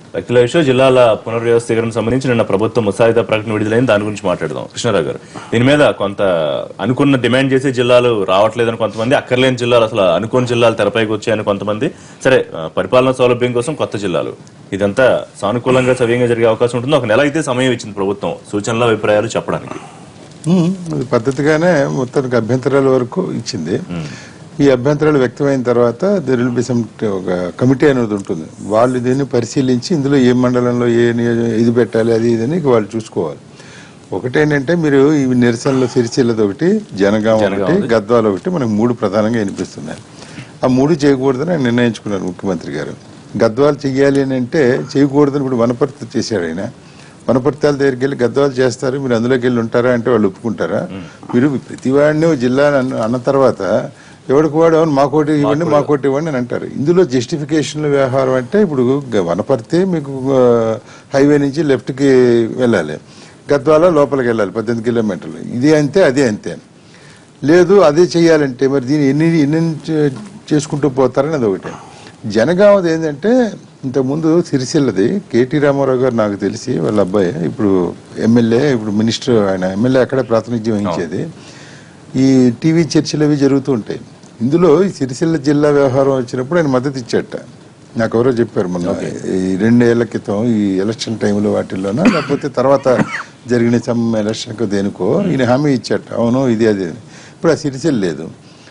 వ్యక్తుల విషయం జిల్లాల పునర్వ్యవస్థీకరణ సంబంధించి నిన్న ప్రభుత్వం ముసాయిదా ప్రకటన విడుదలైంది దాని గురించి మాట్లాడదాం కృష్ణారావు గారు దీని మీద కొంత అనుకున్న డిమాండ్ చేసే జిల్లాలు రావట్లేదని కొంతమంది అక్కర్లేని జిల్లాలు అసలు అనుకోని జిల్లాలు తెరపైకి వచ్చాయని కొంతమంది సరే ఆ, పరిపాలనా సౌలభ్యం కోసం కొత్త జిల్లాలు ఇదంతా సానుకూలంగా సవ్యంగా జరిగే అవకాశం ఉంటుంది ఒక నెల అయితే సమయం ఇచ్చింది ప్రభుత్వం సూచనల అభిప్రాయాలు చెప్పడానికి ఉమ్, అది పద్ధతిగానే మొత్తానికి అభ్యంతరాల వరకు ఇచ్చింది ఈ అభ్యంతరాలు వ్యక్తమైన తర్వాత దెర్ విల్ బి సమ్ ఒక కమిటీ అనేది ఉంటుంది వాళ్ళు దీన్ని పరిశీలించి ఇందులో ఏ మండలంలో ఏ నియోజక ఇది పెట్టాలి అది ఇది అని ఇక వాళ్ళు చూసుకోవాలి ఒకటేంటంటే మీరు ఈ నిరసనలో సిరిసిల్లది ఒకటి జనగాం ఒకటి గద్వాల ఒకటి మనకు మూడు ప్రధానంగా వినిపిస్తున్నాయి ఆ మూడు చేయకూడదని ఆయన నిర్ణయించుకున్నారు ముఖ్యమంత్రి గారు గద్వాలు చెయ్యాలి అని అంటే చేయకూడదని ఇప్పుడు వనపర్తి చేశాడు ఆయన వనపర్తాల దగ్గరికి వెళ్ళి గద్వాలు చేస్తారు మీరు అందులోకి వెళ్ళి ఉంటారా అంటే వాళ్ళు ఒప్పుకుంటారా మీరు ప్రతి వాడిని ఓ జిల్లా అన్న అన్న తర్వాత ఎవరికి వాడు అవును మాకోటి ఇవ్వండి మాకోటి ఇవ్వండి అని అంటారు ఇందులో జస్టిఫికేషన్ వ్యవహారం అంటే ఇప్పుడు గ- వనపర్తి మీకు ఆ, హైవే నుంచి left కి వెళ్ళాలి గద్వాల లోపలికి వెళ్ళాలి పద్దెనిమిది కిలోమీటర్లు ఇది అంతే అదే అంతే లేదు అదే చేయాలంటే మరి దీన్ని ఎన్ని ఎన్ని చే- చేసుకుంటూ పోతారని అది ఒకటి జనగామది ఏంటంటే ఇంతకుముందు సిరిసిల్లది కేటీ రామారావు గారు నాకు తెలిసి వాళ్ళ అబ్బాయి ఇప్పుడు ఎమ్మెల్యే ఇప్పుడు మినిస్టర్ ఆయన ఎమ్మెల్యే అక్కడే ప్రాతినిధ్యం వహించేది ఈ టీవీ చర్చలు అవి జరుగుతూ ఉంటాయి ఇందులో ఈ సిరిసిల్ల జిల్లా వ్యవహారం వచ్చినప్పుడు ఆయన మద్దతు ఇచ్చాట నాకు ఎవరో చెప్పారు మొన్న ఈ రెండేళ్ల క్రితం ఈ ఎలక్షన్ టైంలో వాటిల్లోనా లేకపోతే తర్వాత జరిగిన సమ్ ఎలక్షన్కో దేనికో ఈయన హామీ ఇచ్చాట అవును ఇది అది అని. ఇప్పుడు ఆ సిరిసిల్ల లేదు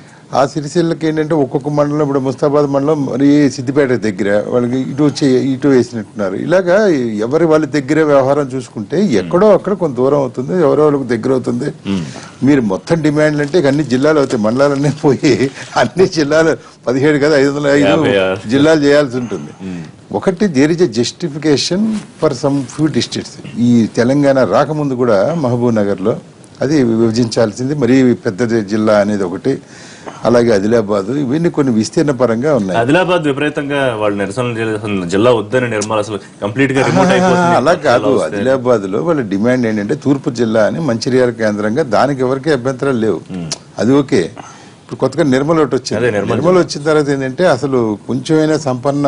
ఆ సిరిసిల్లకి ఏంటంటే ఒక్కొక్క మండలం ఇప్పుడు ముస్తాబాద్ మండలం మరి సిద్దిపేట దగ్గర వాళ్ళకి ఇటు వచ్చి ఇటు వేసినట్టున్నారు ఇలాగా ఎవరి వాళ్ళ దగ్గర వ్యవహారం చూసుకుంటే ఎక్కడో అక్కడ కొంత దూరం అవుతుంది ఎవరో వాళ్ళకి దగ్గర అవుతుంది మీరు మొత్తం డిమాండ్లు అంటే ఇక అన్ని జిల్లాలు అవుతాయి మండలాలన్నీ పోయి అన్ని జిల్లాలు పదిహేడు కదా ఐదు వందల ఐదు యాభై ఆరు. జిల్లాలు చేయాల్సి ఉంటుంది ఒకటి there is a justification for some few districts ఈ తెలంగాణ రాకముందు కూడా మహబూబ్ నగర్ లో అది విభజించాల్సింది మరీ పెద్ద జిల్లా అనేది ఒకటి అలాగే ఆదిలాబాద్ ఇవన్నీ కొన్ని విస్తీర్ణ పరంగా ఉన్నాయి ఆదిలాబాద్ విపరీతంగా వాళ్ళు నిరసనలు చేయాల్సిన జిల్లా వద్దని నిర్మల్ అసలు కంప్లీట్ గా రిమోట్ అయిపోతుంది అలా కాదు ఆదిలాబాద్ లో వాళ్ళ డిమాండ్ ఏంటంటే తూర్పు జిల్లా అని మంచిర్యాల కేంద్రంగా దానికి ఎవరికీ అభ్యంతరాలు లేవు అది ఓకే ఇప్పుడు కొత్తగా నిర్మల్ ఒకటి వచ్చింది అదే నిర్మల్ నిర్మల్ వచ్చిన తర్వాత ఏంటంటే అసలు కొంచెమైనా సంపన్న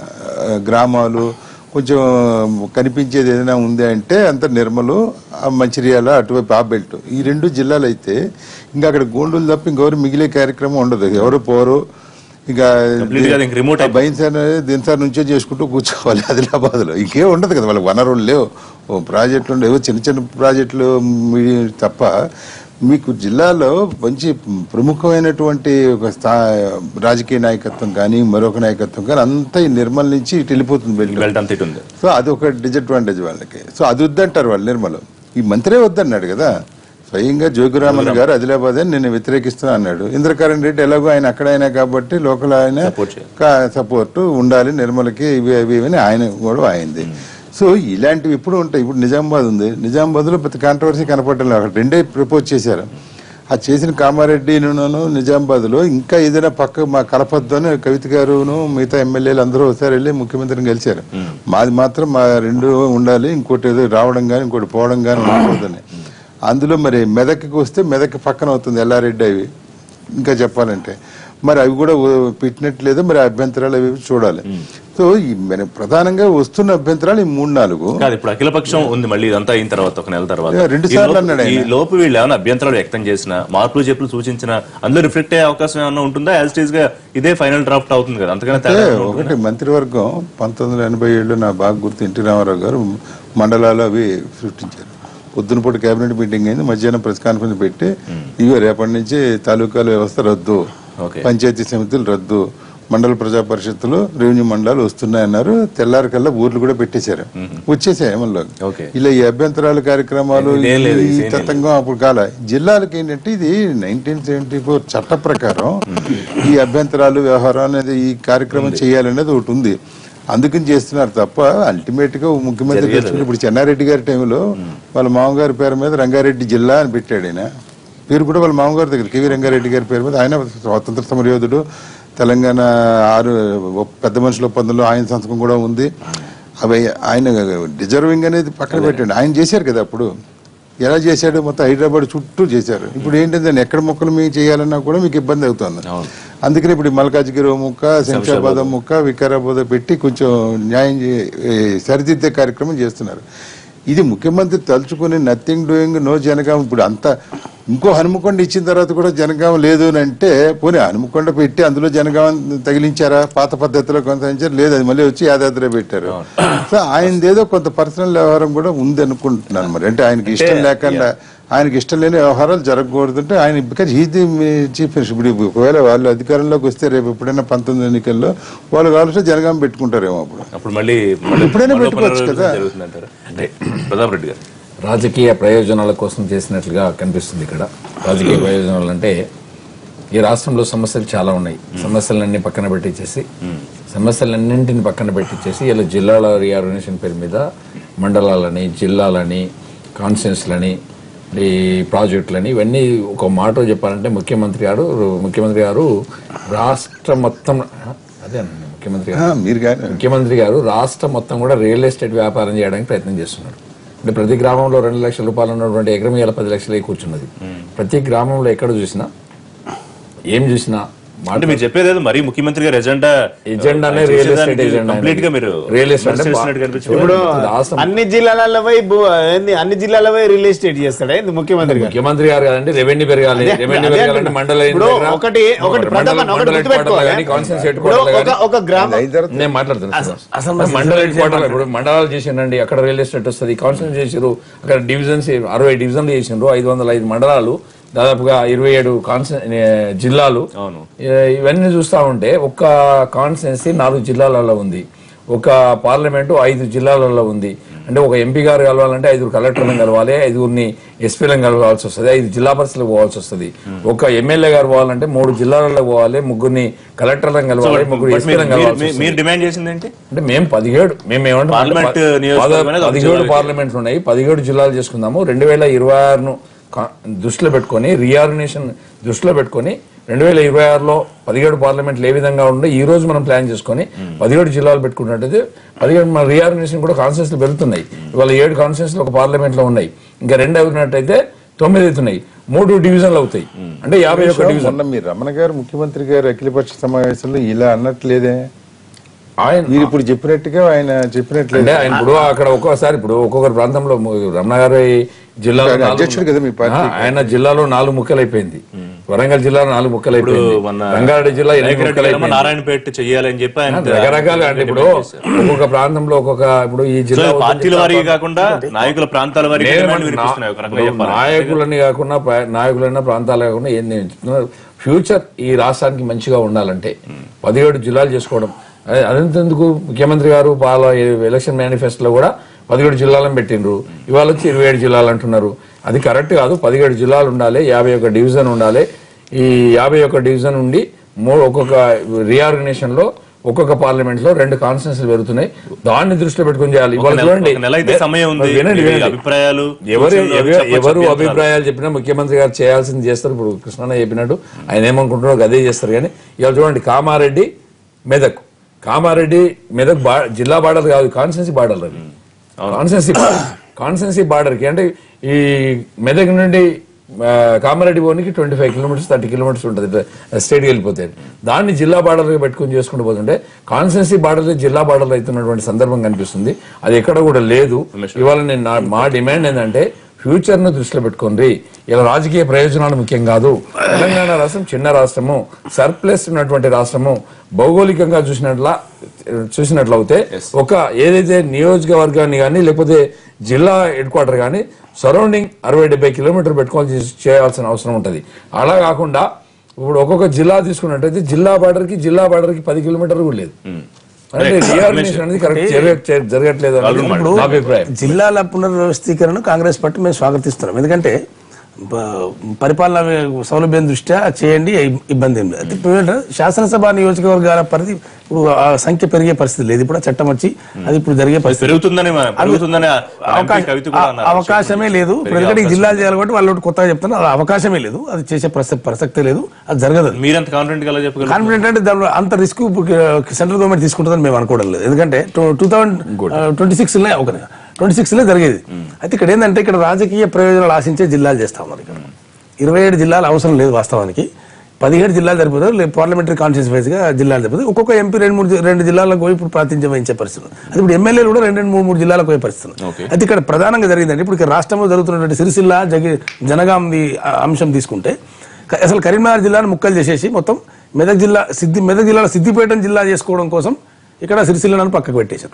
ఆ, గ్రామాలు కొంచెం కనిపించేది ఏదైనా ఉంది అంటే అంత నిర్మలు ఆ మంచిర్యాల అటువైపు ఆ బెల్ట్ ఈ రెండు జిల్లాలు అయితే ఇంకా అక్కడ గోండులు తప్ప ఇంకెవరు మిగిలే కార్యక్రమం ఉండదు ఎవరు పోరు ఇక Complete గా ఇంక remote బైన్ సార్ దీని సార్ నుంచే చేసుకుంటూ కూర్చోవాలి ఆదిలాబాద్ లో ఇంకేం ఉండదు కదా వాళ్ళకి వనరులు లేవు ఓ ప్రాజెక్టులు ఉండవు చిన్న చిన్న ప్రాజెక్టులు మీ- తప్ప మీకు జిల్లాలో మంచి ప్రముఖమైనటువంటి ఒక స్థా రాజకీయ నాయకత్వం కానీ మరొక నాయకత్వం కానీ అంతా ఈ నిర్మల్ నుంచి ఇటు వెళ్ళిపోతుంది బెల్ట్ బెల్ట్ అంత ఇటు ఉంది సో అది ఒక డిసడ్వాంటేజ్ వాళ్ళకి సో అది వద్దంటారు వాళ్ళు నిర్మల్ ఈ మంత్రే వద్దన్నాడు కదా స్వయంగా జోగిరామన్ గారు ఆదిలాబాద్ అని నేను వ్యతిరేకిస్తున్నా అన్నాడు ఇంద్రకరణ్ రెడ్డి ఎలాగో ఆయన అక్కడ అయినా కాబట్టి లోకల్ ఆయన Support చేయాలి. సపోర్ట్ ఉండాలి నిర్మలకి ఇవి అవి ఇవి అని ఆయన కూడా అయింది సో ఇలాంటివి ఎప్పుడు ఉంటాయి ఇప్పుడు నిజామాబాద్ ఉంది నిజామాబాద్ లో పెద్ద కాంట్రవర్సీ కనపడలేదు అక్కడ రెండే ప్రపోజ్ చేశారు ఆ చేసిన కామారెడ్డి నిజామాబాద్ లో ఇంకా ఏదైనా పక్క మా కలపద్దు అని కవిత గారును మిగతా ఎమ్మెల్యేలు అందరూ ఒకసారి వెళ్ళి ముఖ్యమంత్రిని కలిశారు మాది మాత్రం మా రెండు ఉండాలి ఇంకోటి ఏదో రావడం కానీ ఇంకోటి పోవడం కానీ ఉండకూడదని అందులో మరి మెదక్కి వస్తే మెదక్ పక్కన అవుతుంది ఎల్లారెడ్డి అవి ఇంకా చెప్పాలంటే మరి అవి కూడా ఓ- పెట్టినట్లేదో మరి అభ్యంతరాలు అవి ఇవి చూడాలి సో ఈ మన ప్రధానంగా వస్తున్న అభ్యంతరాలు ఈ మూడు నాలుగు కాదు ఇప్పుడు అఖిలపక్షం ఉంది మళ్ళీ ఇదంతా అయిన తర్వాత ఒక నెల తర్వాత యా, రెండు ఈ సార్లు లోపు- అన్నాడు ఈ ఆయన. లోపు వీళ్ళు ఏమైనా అభ్యంతరాలు వ్యక్తం చేసిన మార్పులు చెప్పులు సూచించిన అందులో రిఫ్లెక్ట్ అయ్యే అవకాశం ఏమైనా ఉంటుందా యాజ్ టీజ్ గా ఇదే ఫైనల్ డ్రాఫ్ట్ అవుతుంది కదా అంతకనే అంటే తేడా ఏమైనా ఉంటుందా? ఒకటి మంత్రివర్గం పంతొమ్మిది వందల ఎనభై ఏడులో నా బాగా గుర్తు ఎన్టీ రామారావు గారు మండలాలు అవి సృష్టించారు పొద్దునపూట కేబినెట్ మీటింగ్ అయింది మధ్యాహ్నం ప్రెస్ కాన్ఫరెన్స్ పెట్టి ఇగో రేపటి నుంచి తాలూకాల వ్యవస్థ రద్దు ఓకే పంచాయతీ సమితులు రద్దు మండల ప్రజా పరిషత్తులు రెవెన్యూ మండలాలు వస్తున్నాయన్నారు తెల్లారి కల్లా ఊర్లు కూడా పెట్టేశారు వచ్చేసాయి అమల్లో ఓకే. ఇలా ఈ అభ్యంతరాలు కార్యక్రమాలు ఇదేం లేదు, ఈ ఇదేం తతంగం అప్పుడు కాల జిల్లాలకు ఏంటంటే ఇది నైన్టీన్ సెవెంటీ ఫోర్ చట్ట ప్రకారం ఈ అభ్యంతరాలు వ్యవహారం అనేది ఈ కార్యక్రమం చేయాలనేది ఒకటి ఉంది అందుకని చేస్తున్నారు తప్ప అల్టిమేట్ గా ముఖ్యమంత్రి జరిగేది తెచ్చుకుని ఇప్పుడు చెన్నారెడ్డి గారి టైంలో వాళ్ళ మామగారి పేరు మీద రంగారెడ్డి జిల్లా అని పెట్టాడు ఆయన పేరు కూడా వాళ్ళ మామగారి దగ్గర కేవీ రంగారెడ్డి గారి పేరు మీద ఆయన స్వాతంత్ర సమరయోధుడు తెలంగాణ ఆరు పెద్ద మనుషుల ఒప్పందంలో ఆయన సంతకం కూడా ఉంది అవి ఆయన డిజర్వింగ్ అనేది పక్కన పెట్టండి ఆయన చేశారు కదా అప్పుడు ఎలా చేశాడు మొత్తం హైదరాబాద్ చుట్టూ చేశారు ఇప్పుడు ఏంటంటే దాన్ని ఎక్కడ మొక్కలు మీకు చేయాలన్నా కూడా మీకు ఇబ్బంది అవుతుంది అవును. అందుకని ఇప్పుడు మల్కాజ్గిరి ఓ ముక్క శంషాబాద్ ఓ ముక్క వికారాబాద్ పెట్టి కొంచెం న్యాయం చే- ఏ, సరిదిద్దే కార్యక్రమం చేస్తున్నారు ఇది ముఖ్యమంత్రి తలుచుకుని నథింగ్ డూయింగ్ నో జనగాం ఇప్పుడు అంత ఇంకో హనుమకొండ ఇచ్చిన తర్వాత కూడా జనగాం లేదు అని అంటే పోనీ హనుమకొండ పెట్టి అందులో జనగాం తగిలించారా పాత పద్ధతిలో కొనసాగించారు లేదు అది మళ్ళీ వచ్చి యాదాద్రి పెట్టారు సో ఆయనదేదో కొంత పర్సనల్ వ్యవహారం కూడా ఉంది అనుకుంటున్నాను మరి అంటే ఆయనకి ఇష్టం లేకుండా ఆయనకి ఇష్టం లేని వ్యవహారాలు జరగకూడదు అంటే ఆయన because he's the chief minister ఇప్పుడు ఒకవేళ వాళ్ళు అధికారంలోకి వస్తే రేపు ఎప్పుడైనా పంతొమ్మిది ఎన్నికల్లో వాళ్ళు కావాల్సిన జనగాం పెట్టుకుంటారేమో అప్పుడు అప్పుడు మళ్ళీ మళ్ళీ ఎప్పుడైనా మరో పెట్టుకోవచ్చు పునరాలోచన కదా. జరుగుతుందంటారా? అంటే ప్రతాప్ రెడ్డి గారు రాజకీయ ప్రయోజనాల కోసం చేసినట్లుగా కనిపిస్తుంది ఇక్కడ రాజకీయ ప్రయోజనాలు అంటే ఈ రాష్ట్రంలో సమస్యలు చాలా ఉన్నాయి సమస్యలన్నీ పక్కన పెట్టించేసి సమస్యలన్నింటిని పక్కన పెట్టించేసి ఇలా జిల్లాల రీఆర్గనైజేషన్ పేరు మీద మండలాలని జిల్లాలని కాన్స్టిట్యున్సీలని ఈ ప్రాజెక్టులని ఇవన్నీ ఒక మాట చెప్పాలంటే ముఖ్యమంత్రి గారు ముఖ్యమంత్రి గారు రాష్ట్రం మొత్తం అదే అనండి ముఖ్యమంత్రి గారు ఆ, మీరు కానీ ముఖ్యమంత్రి గారు రాష్ట్రం మొత్తం కూడా రియల్ ఎస్టేట్ వ్యాపారం చేయడానికి ప్రయత్నం చేస్తున్నారు అంటే ప్రతి గ్రామంలో రెండు లక్షల రూపాయలు ఉన్నటువంటి ఎకరం ఇవాళ పది లక్షలే కూర్చున్నది ప్రతి గ్రామంలో ఎక్కడ చూసినా ఏం చూసినా అంటే మీరు చెప్పేది ఏదో మరీ ముఖ్యమంత్రి గారి ఎజెండా ఎజెండానే రియల్ ఎస్టేట్ ఎజెండా కంప్లీట్ గా మీరు రియల్ ఎస్టేట్ విమర్శ చేసినట్టు కనిపించింది. ఇప్పుడు రాష్ట్రం అన్ని జిల్లాలలో పోయి భూ- ఏంది అన్ని జిల్లాలో పోయి రియల్ ఎస్టేట్ చేస్తాడా ఏంది ముఖ్యమంత్రి గారు ముఖ్యమంత్రి గారు కదండి రెవెన్యూ పెరగాలి అదే- రెవెన్యూ అదే పెరగాలంటే అంటున్నా. మండల ఇప్పుడు ఒకటి ఒకటి ప్రధాన ఒకటి గుర్తుపెట్టుకోవాలి ఇప్పుడు ఒక ఒక గ్రామం అయిన తర్వాత నేను మాట్లాడుతున్నా అసలు సార్. మండల హెడ్ క్వార్టర్ ఇప్పుడు మండలాలు చేసిండండి అక్కడ రియల్ ఎస్టేట్ వస్తుంది కాన్స్టిట్యూషన్ చేసిరు అక్కడ డివిజన్స్ అరవై డివిజన్లు చేసిండ్రు ఐదు వందల ఐదు మండలాలు దాదాపుగా ఇరవై ఏడు కాన్స్టి జిల్లాలు అవును. ఏ- ఇవన్నీ చూస్తా ఉంటే ఒక్క కాన్స్టిట్యున్సీ నాలుగు జిల్లాలలో ఉంది ఒక పార్లమెంటు ఐదు జిల్లాలలో ఉంది అంటే ఒక ఎంపీ గారు కలవాలంటే ఐదుగురు కలెక్టర్లను కలవాలి ఐదుగురిని ఎస్పీలను కలవాల్సి వస్తుంది ఐదు జిల్లా పరిషత్లకు పోవాల్సి వస్తుంది ఒక ఎమ్మెల్యే గారు పోవాలంటే మూడు జిల్లాలలో పోవాలి ముగ్గురిని కలెక్టర్లను కలవాలి ముగ్గురు బట్ మీరు- ఎస్పీలను మీరు- కలవాల్సి మీరు- వస్తుంది. మీరు డిమాండ్ చేసింది ఏంటి అంటే మేము పదిహేడు మేము ఏమంటాం అంటే పార్లమెంట్ ప- నియోజకవర్గం అనేది ఒక పదిహేడు జిల్లాకి. పార్లమెంట్లు ఉన్నాయి పదిహేడు జిల్లాలు చేసుకుందాము రెండు వేల ఇరవై ఆరును కా- దృష్టిలో పెట్టుకొని రీఆర్గనైజేషన్ దృష్టిలో పెట్టుకొని రెండు వేల ఇరవై ఆరులో పదిహేడు పార్లమెంట్లు ఏ విధంగా ఉండే ఈ రోజు మనం ప్లాన్ చేసుకొని పదిహేడు జిల్లాలు పెట్టుకున్నట్టయితే పదిహేడు మన రీఆర్గనైజేషన్ కూడా కాన్స్టిట్యూన్సీలు పెరుగుతున్నాయి ఇవాళ ఏడు కాన్స్టిట్యూన్సీలు ఒక పార్లమెంట్లో ఉన్నాయి ఇంకా రెండు అవుతున్నట్టయితే తొమ్మిది అవుతున్నాయి మూడు డివిజన్లు అవుతాయి అంటే యాభై ఒక్క డివిజన్ మొన్న మీరు రమణ గారు ముఖ్యమంత్రి గారు అఖిలపక్ష సమావేశంలో ఇలా అన్నట్లేదే ఆయన మీరు ఇప్పుడు చెప్పినట్టుగా ఆయన చెప్పినట్లేదు అంటే ఆయన ఇప్పుడు అక్కడ ఒక్కోసారి ఇప్పుడు ఒక్కొక్కరి ప్రాంతంలో ము- రమణ గారి జిల్లాలో ఆయన నాలుగు- అధ్యక్షుడు కదా మీ పార్టీ. ఆ, ఆయన జిల్లాలో నాలుగు ముక్కలు అయిపోయింది వరంగల్ జిల్లాలో నాలుగు ముక్కలు ఇప్పుడు అయిపోయింది మన రంగారెడ్డి జిల్లా ఎనిమిది రేఖరెడ్డి ముక్కలు గారేమో అయిపోయింది నారాయణపేట చెయ్యాలని చెప్పి ఆయన రకరకాలుగా అంటే ఇప్పుడు ఒక్కొక్క ప్రాంతంలో ఒక్కొక్క ఇప్పుడు ఈ సో జిల్లా పార్టీల వారికి కాకుండా నాయకుల ప్రాంతాల వారికి నేను డిమాండ్ ఏమంటున్నా, వినిపిస్తున్నాయి ఒక రకంగా ఇప్పుడు చెప్పాలి నాయకులని కాకుండా ప్ర- నాయకులైన ప్రాంతాలు కాకుండా ఏంది నేను చెప్తున్నా, ఫ్యూచర్ ఈ రాష్ట్రానికి మంచిగా ఉండాలంటే పదిహేడు జిల్లాలు చేసుకోవడం అదే- అదంతెందుకు ముఖ్యమంత్రి గారు వాళ్ళ ఎలక్షన్ మేనిఫెస్టోలో కూడా పదిహేడు జిల్లాలను పెట్టిండ్రు ఇవాళ వచ్చి ఇరవై ఏడు జిల్లాలు అంటున్నారు అది కరెక్ట్ కాదు పదిహేడు జిల్లాలు ఉండాలి యాభై ఒక్క డివిజన్ ఉండాలి ఈ యాభై ఒక్క డివిజన్ ఉండి మూడు ఒక్కొక్క రీఆర్గనైజేషన్ లో ఒక్కొక్క పార్లమెంట్ లో రెండు కాన్స్టిట్యూన్సీలు పెరుగుతున్నాయి దాన్ని దృష్టిలో పెట్టుకుని చేయాలి ఒక ఇవాళ నెల- చూడండి ఒక నెల అయితే సమయం ఉంది వినండి మీ వినండి అభిప్రాయాలు ఎవరు సూచనలు ఎవరు- చెప్పొచ్చు, ఎవరు అభ్యంతరాలు. అభిప్రాయాలు చెప్పినా ముఖ్యమంత్రి గారు చేయాల్సింది చేస్తారు ఇప్పుడు కృష్ణన్న చెప్పినట్టు ఆయన ఏమనుకుంటున్నారో అదే చేస్తారు కానీ ఇవాళ చూడండి కామారెడ్డి మెదక్ కామారెడ్డి మెదక్ బా జిల్లా బార్డర్ కాదు కాన్స్టెన్సీ బార్డర్ అది కాన్స్టెన్సీ కాన్స్టెన్సీ బార్డర్ కి అంటే ఈ మెదక్ నుండి ఆ, కామారెడ్డి పోనీకి twenty five kilometres thirty kilometres ఉంటుంది స్టేట్కి వెళ్ళిపోతే దాన్ని జిల్లా బార్డర్గా పెట్టుకుని చేసుకుంటూ పోతుంటే కాన్స్టెన్సీ బార్డర్ జిల్లా బార్డర్ అవుతున్నటువంటి సందర్భం కనిపిస్తుంది అది ఎక్కడ కూడా లేదు ఇవాళ నేను నా- మా డిమాండ్ ఏంటంటే ఫ్యూచర్ ను దృష్టిలో పెట్టుకోండి ఇలా రాజకీయ ప్రయోజనాలు ముఖ్యం కాదు తెలంగాణ రాష్ట్రం చిన్న రాష్ట్రము సర్ప్లస్ ఉన్నటువంటి రాష్ట్రము భౌగోళికంగా చూసినట్ల చూసినట్లయితే ఒక ఏదైతే నియోజకవర్గాన్ని కానీ లేకపోతే జిల్లా హెడ్ క్వార్టర్ కానీ సరౌండింగ్ అరవై డెబ్బై కిలోమీటర్ పెట్టుకోవాల్సి చేయాల్సిన అవసరం ఉంటుంది అలా కాకుండా ఇప్పుడు ఒక్కొక్క జిల్లా తీసుకున్నట్టయితే జిల్లా బార్డర్ కి జిల్లా బార్డర్ కి పది కిలోమీటర్లు కూడా లేదు అంటే రీఆర్గనైజేషన్ అనేది కరెక్ట్ జరగ- జరగట్లేదు అనేది నా అభిప్రాయం జిల్లాల పునర్వ్యవస్థీకరణ కాంగ్రెస్ పార్టీ మేము స్వాగతిస్తున్నాం ఎందుకంటే ప- పరిపాలన సౌలభ్యం దృష్ట్యా చేయండి ఇబ్- ఇబ్బంది ఏం లేదు అయితే ఇప్పుడు ఏంటంటే శాసనసభ నియోజకవర్గాల పరిధి ఇప్పుడు ఆ సంఖ్య పెరిగే పరిస్థితి లేదు ఇప్పుడు ఆ చట్టం వచ్చి అది ఇప్పుడు జరిగే పరిస్థితి పెరుగుతుందని మన- పెరుగుతుందని ఆ ఎంపీ అవకాశం- కవిత కూడా ఆ- అన్నారు. అవకాశమే లేదు ఇప్పుడు ఎందుకంటే ఈ జిల్లాలు చేయాలి కాబట్టి వాళ్ళు ఒకటి కొత్తగా చెప్తున్నారు అది అవకాశమే లేదు అది చేసే ప్రసక్తి ప్రసక్తే లేదు అది జరగదు అది. మీరెంత కాన్ఫిడెంట్ గా చెప్పగలరు కాన్ఫిడెంట్ అంటే దానిలో అంత రిస్క్ సెంట్రల్ గవర్నమెంట్ తీసుకుంటుందని మేము అనుకోవడం లేదు ఎందుకంటే టూ థౌసండ్ ట్వంటీ సిక్స్ ఒక ట్వంటీ సిక్స్లో జరిగేది అయితే ఇక్కడ ఏంటంటే ఇక్కడ రాజకీయ ప్రయోజనాలు ఆశించే జిల్లాలు చేస్తా ఉన్నారు ఇక్కడ ఇరవై ఏడు జిల్లాలు అవసరం లేదు వాస్తవానికి పదిహేడు జిల్లాలు సరిపోతారు లేదు పార్లమెంటరీ కాన్స్టిట్యూన్స్ వైజ్ గా జిల్లాలు సరిపోతాయి ఒక్కొక్క ఎంపీ రెండు మూడు జి- రెండు జిల్లాలకు పోయి ఇప్పుడు ప్రాతినిధ్యం వహించే పరిస్థితి ఉంది. అది ఇప్పుడు ఎమ్మెల్యేలు కూడా రెండు రెండు మూడు మూడు జిల్లాలకు పోయే పరిస్థితి ఉంది. Okay. అయితే ఇక్కడ ప్రధానంగా జరిగిందంటే ఇప్పుడు ఇక్కడ రాష్ట్రంలో జరుగుతున్నటువంటి సిరిసిల్ల జగి జనగాంది ఆ, అంశం తీసుకుంటే క- అసలు కరీంనగర్ జిల్లాను ముక్కలు చేసేసి మొత్తం మెదక్ జిల్లా సిద్ధి మెదక్ జిల్లాలో సిద్దిపేట జిల్లా చేసుకోవడం కోసం ఇక్కడ సిరిసిల్లను పక్కకు పెట్టేశారు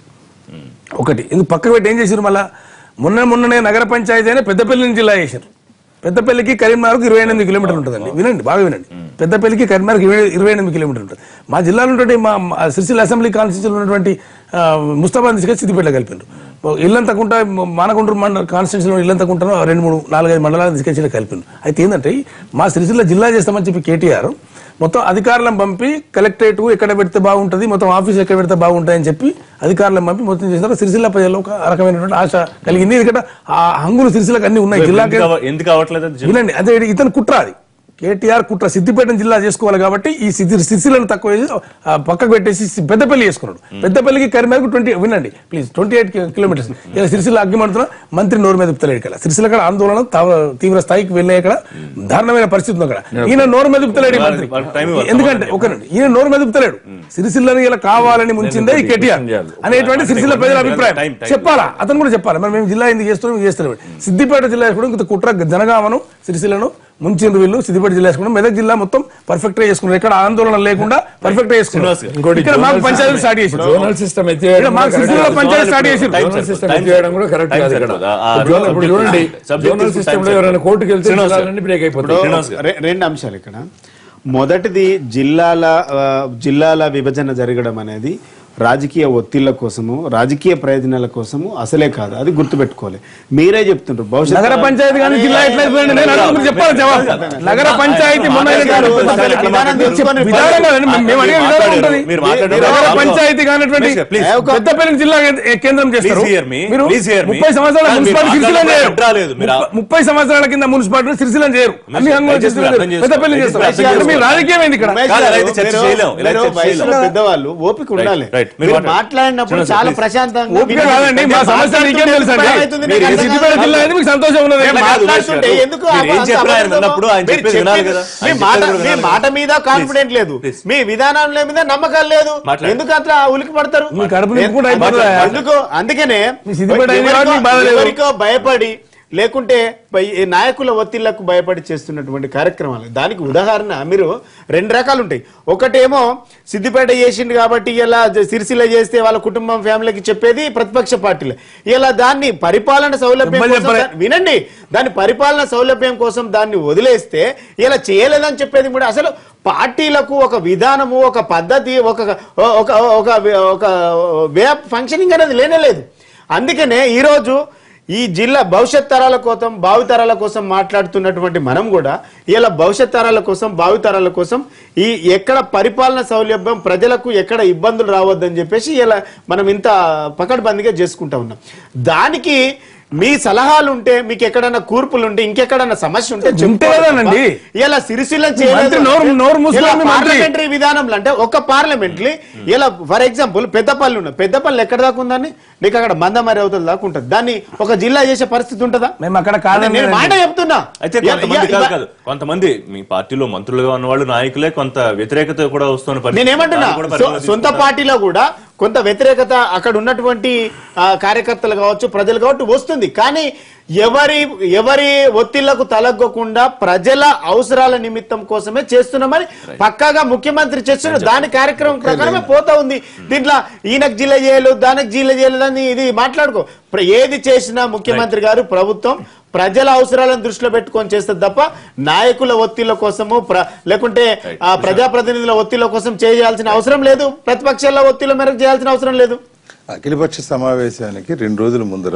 ఒకటి ఇందుకు పక్కకు పెట్టి ఏం చేశారు మళ్ళా మొన్న మొన్ననే నగర పంచాయతీ అయినా పెద్దపల్లిని జిల్లా చేశారు పెద్దపల్లికి కరీంనగర్కి ఇరవై ఎనిమిది కిలోమీటర్లు ఉంటుందండి వినండి బాగా వినండి పెద్దపల్లికి కరీంనగర్కి ఇరవై ఇరవై ఎనిమిది కిలోమీటర్లు ఉంటుంది మా జిల్లాలో ఉన్నటువంటి మా మా సిరిసిల్ల అసెంబ్లీ కాన్స్టిట్యూన్సీలో ఉన్నటువంటి ఆ, ముస్తాబాద్ తీసుకొని సిద్దిపేట కలిపారు ఇల్లంతకుంట మానకొండూరు మండల కాన్స్టిట్యూన్సీలో ఇల్లంతకుంటను రెండు మూడు నాలుగైదు మండలాలు తీసుకొచ్చి కలిపారు అయితే ఏంటంటే మా సిరిసిల్ల జిల్లా చేస్తామని చెప్పి కేటీఆర్ మొత్తం అధికారులను పంపి కలెక్టరేట్ ఎక్కడ పెడితే బాగుంటుంది మొత్తం ఆఫీస్ ఎక్కడ పెడితే బాగుంటుంది అని చెప్పి అధికారులను పంపి మొత్తం చేసిన తర్వాత సిరిసిల్ల ప్రజల్లో ఒక రకమైనటువంటి ఆశ కలిగింది ఎందుకంటే ఆ హంగులు సిరిసిల్లకు అన్ని ఉన్నాయి జిల్లాకి ఎందుకు అవ- ఎందుకు అవ్వట్లేదు అది జిల్లా? వినండి అదే ఇతను కుట్ర అది కేటీఆర్ కుట్ర సిద్దిపేట జిల్లా చేసుకోవాలి కాబట్టి ఈ సిద్ధి సిరిసిల్లను తక్కువ చేసి, ఆ, పక్కకు పెట్టేసి సి- పెద్దపల్లి చేసుకున్నాడు పెద్దపల్లికి కరీంనగర్ ట్వంటీ వినండి ప్లీజ్ ట్వంటీ ఎయిట్ కిలోమీటర్స్ ఇలా సిరిసిల్ల అగ్గిమంటున్న మంత్రి నోరు మీద ఉత్తలేడు ఇక్కడ సిరిసిల్ల అక్కడ ఆందోళన తావ- తీవ్ర స్థాయికి వెళ్ళే ఇక్కడ దారుణమైన పరిస్థితి ఉంది అక్కడ ఈయన నోరు మీద ఉత్తలేడు ఈ మంత్రి వాళ్ళకి time ఇవ్వాలి. ఎందుకంటే ఒకనండి ఈయన నోరు మీద ఉత్తలేడు సిరిసిల్లని ఇలా కావాలని ముంచిందే ఈ కేటీఆర్ అనేటువంటి సిరిసిల్ల ప్రజల అభిప్రాయం Time, time. చెప్పాలా అతను కూడా చెప్పాలి మరి మేము జిల్లా ఎందుకు చేస్తున్నాం ఇది చేస్తున్నాం సిద్దిపేట జిల్లా కూడా ఇంత కుట్ర జనగామను సిరిసిల్లను ముంచిండ్రు వీళ్ళు సిద్దిపేట జిల్లా వేసుకున్నాం మెదక్ జిల్లా మొత్తం పర్ఫెక్ట్ గా చేసుకున్నారు ఎక్కడ ఆందోళన లేకుండా పర్ఫెక్ట్ గా చేసుకున్నారు శ్రీనివాస్ ఇంకోటి ఇక్కడ మాకు పంచాయతీ స్టార్ట్ చేసి జోనల్ సిస్టమ్ ఇక్కడ మాకు సిరిసిల్లలో పంచాయతీ స్టార్ట్ చేసి Time జోనల్ సరిపోదు. సిస్టమ్ Time ఎత్తివేయడం కూడా కరెక్ట్ Time కాదు ఇక్కడ సరిపోదు. ఆ- ఆ ఇప్పుడు జోనల్- ఇప్పుడు subject- చూడండి subject zonal is system time లో ఎవరైనా కోర్టుకు వెళ్తే శ్రీనివాస్ గారు. జిల్లాలన్నీ బ్రేక్ ఇప్పుడు అయిపోతాయి శ్రీనివాస్ గారు. రె- రెండు అంశాలు ఇక్కడ మొదటిది జిల్లాల ఆ, జిల్లాల విభజన జరగడం అనేది రాజకీయ ఒత్తిళ్ల కోసము రాజకీయ ప్రయోజనాల కోసము అసలే కాదు అది గుర్తుపెట్టుకోవాలి మీరే చెప్తుంటారు భవిష్యత్తు నగర పంచాయతీ కానీ జిల్లా ఎట్లా అయిపోయింది నేను అడుగుతున్నా, మీరు చెప్పాలి జవాబు నగర పంచాయతీ మొన్న గారు, అయినటువంటి అసలు విధానం తెలుసుకొని విధానం కాదండి, మేము- మేము అడిగే విధానం ఉంటుంది మీరు మాట్లాడారు. నగర మీరు పంచాయతీ కానటువంటి Please, please. పెద్దపల్లి జిల్లా ఏ- కేంద్రం చేస్తారు Please hear me. మీరు Please hear me. ముప్పై సంవత్సరాల కాదు, మీరు మున్సిపాలిటీ సిరిసిల్లం మాట్లాడడం చేయరు రాలేదు. మీరు ఆ- ముప్పై- ముప్పై సంవత్సరాల కింద మున్సిపాలిటీ సిరిసిల్లం చేయరు అన్ని హంగులు దయచేసి సిరిసిల్లం అర్థం చేయరు. చేసుకోండి. పెద్దపల్లి దయచేసి చేస్తారు అర్థం అంటే మీ చేసుకోండి. రాజకీయం ఏంది ఇక్కడ ఉమేష్ కాదు, గారు, ఇలా అయితే చర్చ మీరు- చేయలేం. ఇలా మీరు చర్చ వయసులో చేయలేం. పెద్దవాళ్ళు ఓపిక ఉండాలి right. మీరు మీరు మాట్లాడండి. మాట్లాడినప్పుడు శ్రీనివాస్ చాలా please. ప్రశాంతంగా ఓపిక వినండి. కాదండి మా అంటే సమస్య నీకేం తెలుసు మాట్లాడుతుంటే భయం అవుతుంది, మీరు నాకు అర్థం సిద్దిపేట కాదు. జిల్లా అయితే మీకు సంతోషం ఉన్నది మేము కాదు, ఉమేష్ మాట్లాడుతుంటే గారు. ఎందుకు మీరు ఏం అంత చెప్పారు ఆయన అబద్ధం? విన్నప్పుడు ఆయన మీరు చెప్పేది వినాలి చెప్పేది- కదా. మీ ఆయన మాట చెప్పేది మీ వినాలి. మాట మీద కాన్ఫిడెంట్ లేదు Please. మీ విధానం మీద నమ్మకాలు లేదు మాట్లాడండి. ఎందుకు అట్లా ఉలికి పడతారు మీ కడుపు నింపుకుంటే అయిపోతుందా? ఎందుకు అందుకనే మీ సిద్దిపేట అయింది కాబట్టి మీకు బాధ లేదు. ఎవరికో భయపడి లేకుంటే పై- ఈ నాయకుల ఒత్తిళ్లకు భయపడి చేస్తున్నటువంటి కార్యక్రమాలు దానికి ఉదాహరణ మీరు రెండు రకాలు ఉంటాయి ఒకటేమో సిద్దిపేట చేసిండు కాబట్టి ఇలా సిరిసిల్ల చేస్తే వాళ్ళ కుటుంబం ఫ్యామిలీకి చెప్పేది ప్రతిపక్ష పార్టీలే ఇలా దాన్ని పరిపాలన సౌలభ్యం చెప్పలే, కోసం చెప్పలే. దా- వినండి దాని పరిపాలన సౌలభ్యం కోసం దాన్ని వదిలేస్తే ఇలా చేయలేదని చెప్పేది కూడా అసలు పార్టీలకు ఒక విధానము ఒక పద్ధతి ఒక ఒక ఒక ఒక వే ఆఫ్ ఫంక్షనింగ్ అనేది లేనే లేదు అందుకనే ఈరోజు ఈ జిల్లా భవిష్యత్ తరాల కోసం భావితరాల కోసం మాట్లాడుతున్నటువంటి మనం కూడా ఇలా భవిష్యత్ తరాల కోసం భావితరాల కోసం ఈ ఎక్కడ పరిపాలన సౌలభ్యం ప్రజలకు ఎక్కడ ఇబ్బందులు రావద్దని చెప్పేసి ఇలా మనం ఇంత పకడ్బందీగా చేసుకుంటా ఉన్నాం దానికి మీ సలహాలు ఉంటే మీకు ఎక్కడైనా కూర్పులు ఉంటే ఇంకెక్కడైనా సమస్య ఉంటే ఉంటే కదానండి. ఇలా సిరిసిల్ల మంత్రి నోరు- నోరు మూసుకోండి మంత్రి. పార్లమెంటరీ విధానంలో అంటే ఒక పార్లమెంట్లీ ఇలా ఫర్ ఎగ్జాంపుల్ పెద్దపల్లి ఉన్న పెద్దపల్లి ఎక్కడ దాకా ఉందని నీకు అక్కడ మందమరి అవతల దాకా ఉంటుంది దాన్ని ఒక జిల్లా చేసే పరిస్థితి ఉంటుందా మేము అక్కడ కాదని నేను మాట చెప్తున్నా అయితే ఇ- కొంతమంది ఇ- కాదు ఇ- కాదు కొంతమంది మీ పార్టీలో మంత్రులుగా ఉన్న వాళ్ళు నాయకులే కొంత వ్యతిరేకత కూడా వస్తున్న పరిస్థితి. నేనేమంటున్నా దాన్ని కూడా సో- పరిగణలోకి సొంత తీసుకుంటారా? పార్టీలో కూడా కొంత వ్యతిరేకత అక్కడ ఉన్నటువంటి ఆ, కార్యకర్తలు కావచ్చు ప్రజలు కావచ్చు వస్తుంది కానీ ఎవరి ఎవరి ఒత్తిళ్లకు తలగ్గకుండా ప్రజల అవసరాల నిమిత్తం కోసమే చేస్తున్నామని పక్కాగా ముఖ్యమంత్రి చేస్తున్న దాని కార్యక్రమం ప్రకారమే పోతా ఉంది దీంట్లో ఈయనకు జిల్లా చేయలేదు దానికి జిల్లా చేయలేదు అని ఇది మాట్లాడుకో ప్ర- ఏది చేసినా ముఖ్యమంత్రి గారు ప్రభుత్వం ప్రజల అవసరాలను దృష్టిలో పెట్టుకొని చేస్తుంది తప్ప నాయకుల ఒత్తిళ్ల కోసము ప్ర- లేకుంటే ఆ ప్రజాప్రతినిధుల ఒత్తిళ్ల కోసం చేయాల్సిన అవసరం లేదు ప్రతిపక్షాల ఒత్తిళ్ల మేరకు చేయాల్సిన అవసరం లేదు అఖిలపక్ష సమావేశానికి రెండు రోజుల ముందర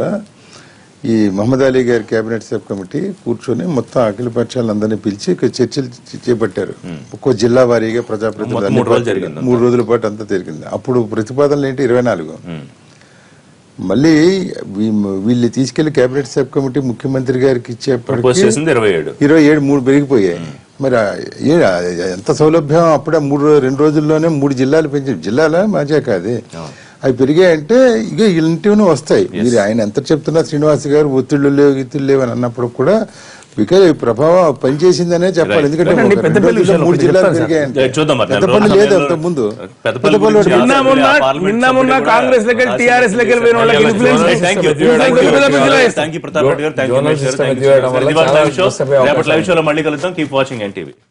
ఈ మహమ్మద్ అలీ గారి కేబినెట్ సబ్ కమిటీ కూర్చొని మొత్తం అఖిల పక్షాలందరినీ పిలిచి ఇక చర్చలు చే- చేపట్టారు ఒక్కో జిల్లా వారీగా ప్రజాప్రతినిధులు మొత్తం అన్ని మూడు రోజులు పార్టీలు- జరిగింది మూడు రోజుల పాటు అంతా జరిగింది అప్పుడు ప్రతిపాదనలు ఏంటి ఇరవై నాలుగు మళ్ళీ వీ- వీళ్ళు తీసుకెళ్లి కేబినెట్ సబ్ కమిటీ ముఖ్యమంత్రి గారికి ప్రపోజ్ ఇచ్చేప్పటికి చేసింది ఇరవై ఏడు ఇరవై ఏడు మూడు పెరిగిపోయాయి మరి ఆ ఏ ఎంత సౌలభ్యం అప్పుడే మూడు రో- రెండు రోజుల్లోనే మూడు జిల్లాలు పెంచి జిల్లాల మాజా కాదు అవి పెరిగాయంటే ఇక ఇలాంటివన్నీ వస్తాయి మీరు ఆయన ఎంత చెప్తున్నా శ్రీనివాస్ గారు ఒత్తిళ్ళు లేవు గిత్తిళ్ళు లేవు అని అన్నప్పుడు కూడా బికాజ్ ఈ ప్రభావం పనిచేసిందనే చెప్పాలి ఎందుకంటే చూడండి, ఒక పెద్దపల్లి రెండు రోజుల్లో విషయంలో మూడు ఒకటి జిల్లాలు చెప్తాను సార్. పెరిగాయంటే చూద్దాం మరి నెల పెద్దపల్లి రోజుల లేదు సమయంలో అంత ముందు పెద్దపల్లి పెద్దపల్లి గురించి ఒకటి నిన్న అసెంబ్లీ, మొన్న ఆ పార్లమెంట్ నిన్న మొన్న సభ్యులు కాంగ్రెస్ లెక్క కూడా టీఆర్ఎస్ లెక్క పోయిన వాళ్ళకి Thank you. Influence Thank you. Influence Thank you. పెద్ద పెద్ద జిల్లా Thank you, ప్రతాప్ రెడ్డి గారు. Thank you, జోనల్ మహేష్ గారు. సిస్టమ్ Thank you, ఎత్తివేయడం వల్ల This was చాలా live show. నష్టపోయే అవకాశం రేపటి లైవ్ షోలో మళ్ళీ కలుద్దాం కీప్ వాచింగ్ ఎన్టీవీ